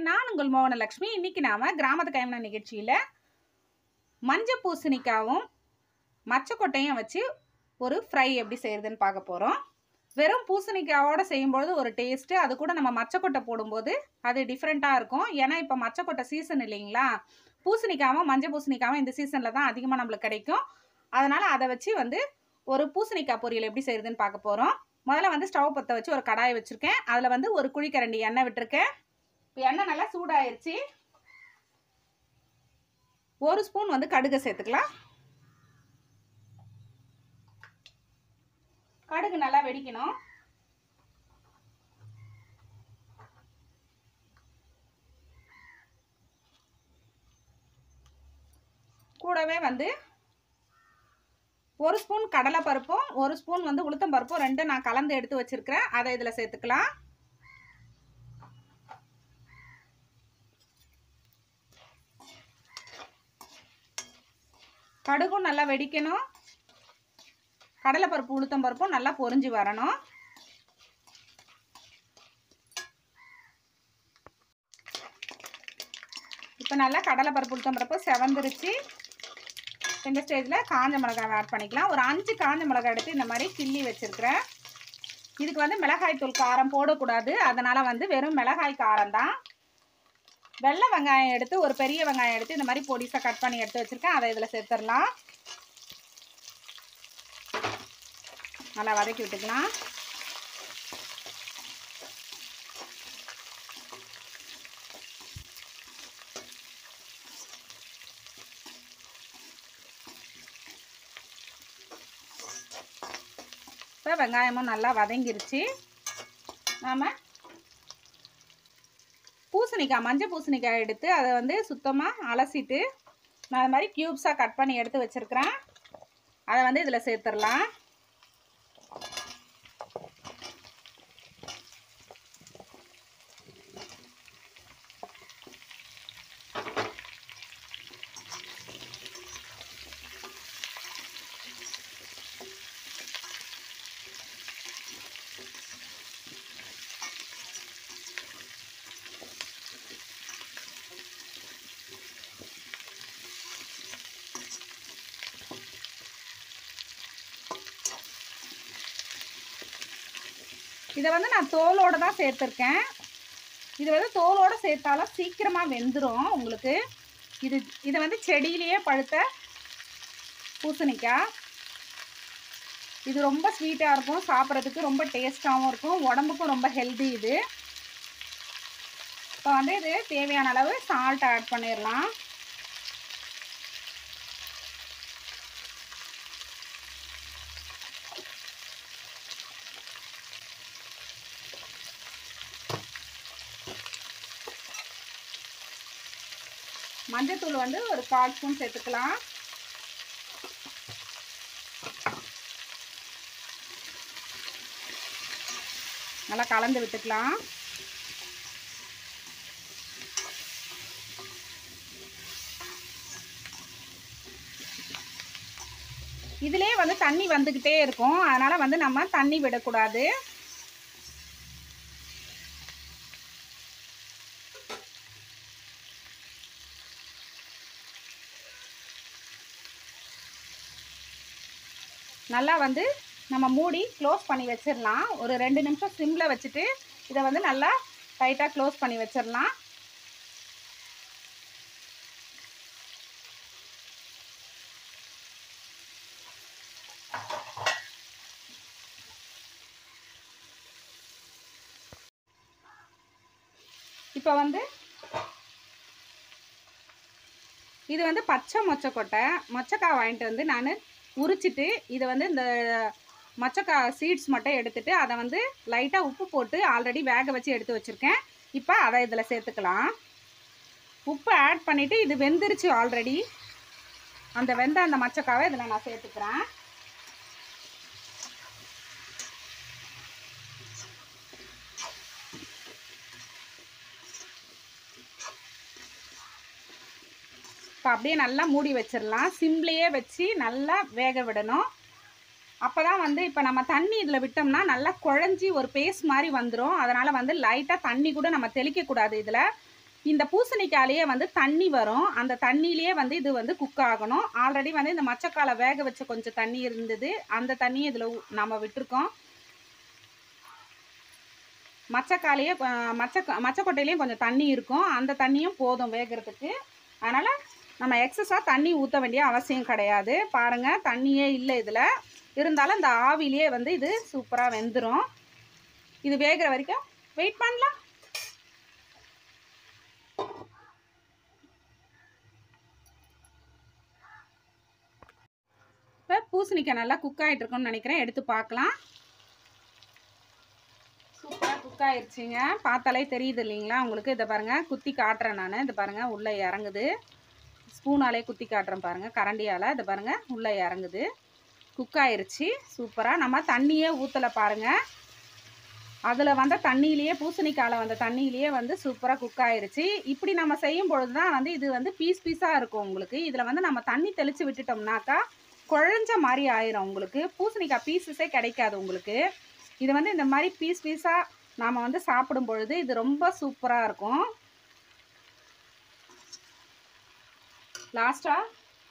நான் உங்கள் மோகனலக்ஷ்மி இன்னைக்கு நாம கிராமத்து கைமண நிகழ்ச்சியில் மஞ்சள் பூசணிக்காவும் மச்சக்கொட்டையும் வச்சு ஒரு ஃப்ரை எப்படி செய்யறதுன்னு பார்க்க போகிறோம் வெறும் பூசணிக்காவோட செய்யும்பொழுது ஒரு டேஸ்ட்டு அது கூட நம்ம மச்சக்கொட்டை போடும்போது அது டிஃப்ரெண்ட்டாக இருக்கும் ஏன்னா இப்போ மச்சக்கொட்டை சீசன் இல்லைங்களா பூசணிக்காவும் மஞ்சள் பூசணிக்காவும் இந்த சீசனில் தான் அதிகமாக நம்மளுக்கு கிடைக்கும் அதனால் அதை வச்சு வந்து ஒரு பூசணிக்காய் பொரியல் எப்படி செய்யறதுன்னு பார்க்க போகிறோம் முதல்ல வந்து ஸ்டவ் பற்ற வச்சு ஒரு கடாயை வச்சுருக்கேன் அதில் வந்து ஒரு குழிக்கரண்டி எண்ணெய் விட்டுருக்கேன் இப்போ எண்ணெய் நல்லா சூடாயிருச்சு ஒரு ஸ்பூன் வந்து கடுகு சேர்த்துக்கலாம் கடுகு நல்லா வெடிக்கணும் கூடவே வந்து ஒரு ஸ்பூன் கடலை பருப்பும் ஒரு ஸ்பூன் வந்து உளுத்தம் பருப்பும் ரெண்டும் நான் கலந்து எடுத்து வச்சிருக்கிறேன் அதை இதில் சேர்த்துக்கலாம் கடுகும் நல்லா வெடிக்கணும் கடலை பருப்பு உளுத்தம் பருப்பும் நல்லா பொரிஞ்சு வரணும் இப்போ நல்லா கடலை பருப்பு உளுத்தம் பருப்பு செவந்துருச்சு இந்த ஸ்டேஜில் காஞ்ச மிளகாய் ஆட் பண்ணிக்கலாம் ஒரு அஞ்சு காஞ்ச மிளகாய் எடுத்து இந்த மாதிரி கிள்ளி வச்சுருக்கிறேன் இதுக்கு வந்து மிளகாய் தூள் காரம் போடக்கூடாது அதனால் வந்து வெறும் மிளகாய் காரம் தான் வெள்ளை வெங்காயம் எடுத்து ஒரு பெரிய வெங்காயம் எடுத்து இந்த மாதிரி பொடிசாக கட் பண்ணி எடுத்து வச்சுருக்கேன் அதை இதில் சேர்த்துடலாம் நல்லா வதக்கி விட்டுக்கலாம் இப்போ வெங்காயமும் நல்லா வதங்கிருச்சு நாம் பூசணிக்காய் மஞ்சள் பூசணிக்காய் எடுத்து அதை வந்து சுத்தமாக அலசிட்டு நான் அது மாதிரி க்யூப்ஸாக கட் பண்ணி எடுத்து வச்சுருக்கிறேன் அதை வந்து இதில் சேர்த்துடலாம் இதை வந்து நான் தோலோடு தான் சேர்த்துருக்கேன் இது வந்து தோலோடு சேர்த்தாலும் சீக்கிரமாக வெந்துடும் உங்களுக்கு இது இது வந்து செடியிலேயே பழுத்த பூசணிக்காய் இது ரொம்ப ஸ்வீட்டாக இருக்கும் சாப்பிட்றதுக்கு ரொம்ப டேஸ்ட்டாகவும் இருக்கும் உடம்புக்கும் ரொம்ப ஹெல்தி இது இப்போ வந்து இது தேவையான அளவு சால்ட் ஆட் பண்ணிடலாம் மஞ்சத்தூள் வந்து ஒரு கால் ஸ்பூன் சேர்த்துக்கலாம் நல்லா கலந்து விட்டுக்கலாம் இதுலேயே வந்து தண்ணி வந்துக்கிட்டே இருக்கும் அதனால் வந்து நம்ம தண்ணி விடக்கூடாது நல்லா வந்து நம்ம மூடி க்ளோஸ் பண்ணி வச்சிடலாம் ஒரு ரெண்டு நிமிஷம் சிம்மில் வச்சுட்டு இதை வந்து நல்லா டைட்டாக க்ளோஸ் பண்ணி வச்சிடலாம் இப்போ வந்து இது வந்து பச்சை மொச்சக்கொட்டை மொச்சக்காய் வாங்கிட்டு வந்து நான் உரிச்சிட்டு இதை வந்து இந்த மொச்சக்காய் சீட்ஸ் மட்டும் எடுத்துட்டு அதை வந்து லைட்டாக உப்பு போட்டு ஆல்ரெடி வேக வச்சு எடுத்து வச்சுருக்கேன் இப்போ அதை இதில் சேர்த்துக்கலாம் உப்பு ஆட் பண்ணிவிட்டு இது வெந்துருச்சு ஆல்ரெடி அந்த வெந்த அந்த மச்சக்காவை இதில் நான் சேர்த்துக்கிறேன் இப்போ அப்படியே நல்லா மூடி வச்சிடலாம் சிம்லேயே வச்சு நல்லா வேக விடணும் அப்போ தான் வந்து இப்போ நம்ம தண்ணி இதில் விட்டோம்னா நல்லா குழஞ்சி ஒரு பேஸ்ட் மாதிரி வந்துடும் அதனால் வந்து லைட்டாக தண்ணி கூட நம்ம தெளிக்கக்கூடாது இதில் இந்த பூசணிக்காயிலேயே வந்து தண்ணி வரும் அந்த தண்ணியிலேயே வந்து இது வந்து குக் ஆகணும் ஆல்ரெடி வந்து இந்த மச்சக்காலை வேக வச்ச கொஞ்சம் தண்ணி இருந்தது அந்த தண்ணியை இதில் நம்ம விட்டுருக்கோம் மச்சக்காலையே கொ- மச்ச மச்சக்கொட்டையிலையும் கொஞ்சம் தண்ணி இருக்கும் அந்த தண்ணியும் போதும் வேகிறதுக்கு அதனால் நம்ம எக்ஸஸாக தண்ணி ஊற்ற வேண்டிய அவசியம் கிடையாது பாருங்கள் தண்ணியே இல்லை இதில் இருந்தாலும் இந்த ஆவிலேயே வந்து இது சூப்பராக வெந்துடும் இது வேகிற வரைக்கும் வெயிட் பண்ணலாம் இப்போ பூசணிக்காய் நல்லா குக் ஆகிட்டு இருக்கும்னு நினைக்கிறேன் எடுத்து பார்க்கலாம் சூப்பராக குக் ஆயிடுச்சுங்க பார்த்தாலே தெரியுது இல்லைங்களா உங்களுக்கு இதை பாருங்கள் குத்தி காட்டுறேன் நான் இதை பாருங்கள் உள்ளே இறங்குது ஸ்பூனாலே குத்தி காட்டுறேன் பாருங்கள் கரண்டியால் இதை பாருங்கள் உள்ளே இறங்குது குக் ஆயிருச்சு சூப்பராக நம்ம தண்ணியே ஊற்றலை பாருங்கள் அதில் வந்த தண்ணியிலேயே பூசணிக்காயில் வந்த தண்ணியிலேயே வந்து சூப்பராக குக் ஆயிருச்சு இப்படி நம்ம செய்யும் பொழுது தான் வந்து இது வந்து பீஸ் பீஸாக இருக்கும் உங்களுக்கு இதில் வந்து நம்ம தண்ணி தெளித்து விட்டுட்டோம்னாக்கா குழஞ்ச மாதிரி ஆயிரும் உங்களுக்கு பூசணிக்காய் பீசஸே கிடைக்காது உங்களுக்கு இது வந்து இந்த மாதிரி பீஸ் பீஸாக நாம் வந்து சாப்பிடும் பொழுது இது ரொம்ப சூப்பராக இருக்கும் லாஸ்ட்டாக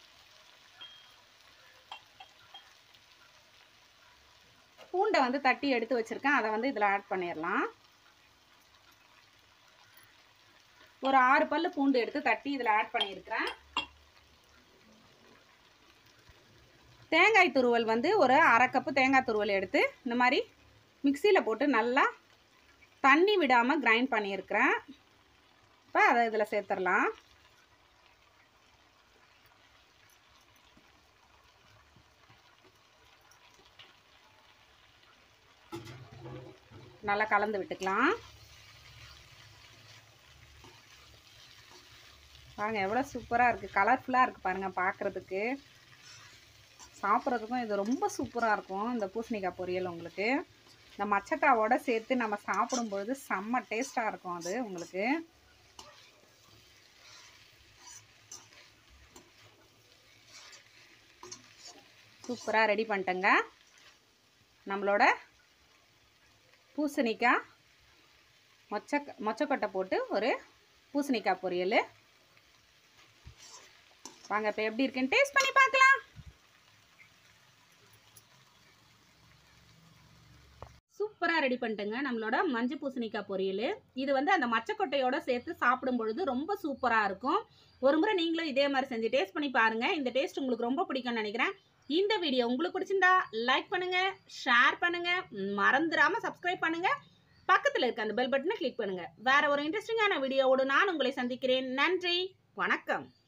பூண்டை வந்து தட்டி எடுத்து வச்சுருக்கேன் அதை வந்து இதில் ஆட் பண்ணிடலாம் ஒரு ஆறு பல்லு பூண்டு எடுத்து தட்டி இதில் ஆட் பண்ணியிருக்கிறேன் தேங்காய் துருவல் வந்து ஒரு அரை கப்பு தேங்காய் துருவல் எடுத்து இந்த மாதிரி மிக்சியில் போட்டு நல்லா தண்ணி விடாமல் கிரைண்ட் பண்ணியிருக்கிறேன் இப்போ அதை இதில் சேர்த்துடலாம் நல்லா கலந்து விட்டுக்கலாம் பாருங்க எவ்வளோ சூப்பராக இருக்குது கலர்ஃபுல்லாக இருக்குது பாருங்கள் பார்க்குறதுக்கு சாப்பிட்றதுக்கும் இது ரொம்ப சூப்பராக இருக்கும் இந்த பூசணிக்காய் பொரியல் உங்களுக்கு இந்த மச்சக்காவோட சேர்த்து நம்ம சாப்பிடும்பொழுது செம்ம டேஸ்ட்டாக இருக்கும் அது உங்களுக்கு சூப்பராக ரெடி பண்ணிட்டேங்க நம்மளோட பூசணிக்காய் மொச்ச மொச்சக்கொட்டை போட்டு ஒரு பூசணிக்காய் பொரியல் வாங்க இப்போ எப்படி இருக்குன்னு டேஸ்ட் பண்ணி பார்க்கலாம் சூப்பராக ரெடி பண்ணிட்டேங்க நம்மளோட மஞ்சள் பூசணிக்காய் பொரியல் இது வந்து அந்த மச்சக்கொட்டையோட சேர்த்து சாப்பிடும் பொழுது ரொம்ப சூப்பராக இருக்கும் ஒரு முறை நீங்களும் இதே மாதிரி செஞ்சு டேஸ்ட் பண்ணி பாருங்கள் இந்த டேஸ்ட் உங்களுக்கு ரொம்ப பிடிக்கும்னு நினைக்கிறேன் இந்த வீடியோ உங்களுக்கு பிடிச்சிருந்தா லைக் பண்ணுங்கள் ஷேர் பண்ணுங்கள் மறந்துடாமல் சப்ஸ்கிரைப் பண்ணுங்கள் பக்கத்தில் இருக்க அந்த பெல் பட்டனை கிளிக் பண்ணுங்கள் வேற ஒரு இன்ட்ரெஸ்டிங்கான வீடியோவோடு நான் உங்களை சந்திக்கிறேன் நன்றி வணக்கம்